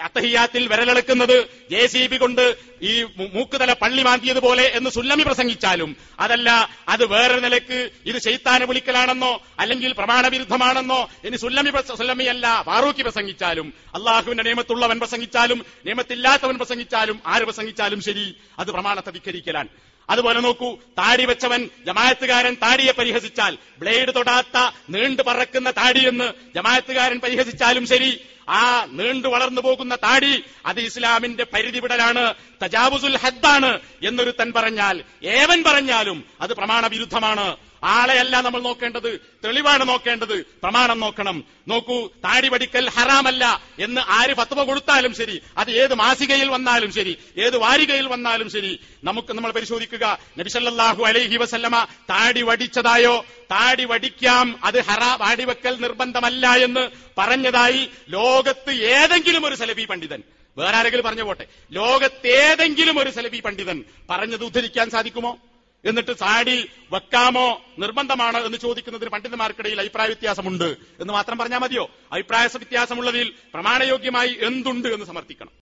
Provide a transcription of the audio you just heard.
അത്തഹിയാത്തിൽ വിരലെടുക്കുന്നത് J C B കൊണ്ട് ഈ മു- മൂക്കുതല പള്ളി മാന്തിയതുപോലെ എന്ന് സുല്ലമി പ്രസംഗിച്ചാലും അതല്ല അത് വേറെ നിലക്ക് ഇത് ശൈത്താനെ വിളിക്കലാണെന്നോ അല്ലെങ്കിൽ പ്രമാണവിരുദ്ധമാണെന്നോ ഇനി സുല്ലമി പ്രസ- സുല്ലമിയല്ല ഫാറൂഖി പ്രസംഗിച്ചാലും അള്ളാഹുവിന്റെ നിയമത്തുള്ളവൻ പ്രസംഗിച്ചാലും നിയമത്തില്ലാത്തവൻ പ്രസംഗിച്ചാലും ആര് പ്രസംഗിച്ചാലും ശരി അത് പ്രമാണത്തെ ധിക്കരിക്കലാണ് അതുപോലെ നോക്കൂ താടി വെച്ചവൻ ജമായത്തുകാരൻ താടിയെ പരിഹസിച്ചാൽ ബ്ലേഡ് തൊടാത്ത നീണ്ടു പറക്കുന്ന താടിയെന്ന് ജമായത്തുകാരൻ പരിഹസിച്ചാലും ശരി ആ നീണ്ടു വളർന്നു പോകുന്ന താടി അത് ഇസ്ലാമിന്റെ പരിധി വിടലാണ് തജാവുസുൽ ഹദ്ദാണ് എന്നൊരുത്തൻ പറഞ്ഞാൽ ഏവൻ പറഞ്ഞാലും അത് പ്രമാണ വിരുദ്ധമാണ് ആളെയല്ല നമ്മൾ നോക്കേണ്ടത് തെളിവാണ് നോക്കേണ്ടത് പ്രമാണം നോക്കണം നോക്കൂ താടി വടിക്കൽ ഹറാമല്ല എന്ന് ആര് ഫത്വ കൊടുത്താലും ശരി അത് ഏത് മാസികയിൽ വന്നാലും ശരി ഏത് വാരികയിൽ വന്നാലും ശരി നമുക്ക് നമ്മൾ പരിശോധിക്കുക നബിസല്ലാഹു അലൈഹി വസല്ലമ താടി വടിച്ചതായോ താടി വടിക്കാം അത് ഹറാ താടി വെക്കൽ നിർബന്ധമല്ല എന്ന് പറഞ്ഞതായി ലോകത്ത് ഏതെങ്കിലും ഒരു സലഫി പണ്ഡിതൻ വേറെ ആരെങ്കിലും പറഞ്ഞു പോട്ടെ ലോകത്തേതെങ്കിലും ഒരു സലഫി പണ്ഡിതൻ പറഞ്ഞത് ഉദ്ധരിക്കാൻ സാധിക്കുമോ എന്നിട്ട് താടി വെക്കാമോ നിർബന്ധമാണ് എന്ന് ചോദിക്കുന്നതിന് പണ്ഡിതന്മാർക്കിടയിൽ അഭിപ്രായ വ്യത്യാസമുണ്ട് എന്ന് മാത്രം പറഞ്ഞാൽ മതിയോ അഭിപ്രായ വ്യത്യാസമുള്ളതിൽ പ്രമാണയോഗ്യമായി എന്തുണ്ട് എന്ന് സമർത്ഥിക്കണം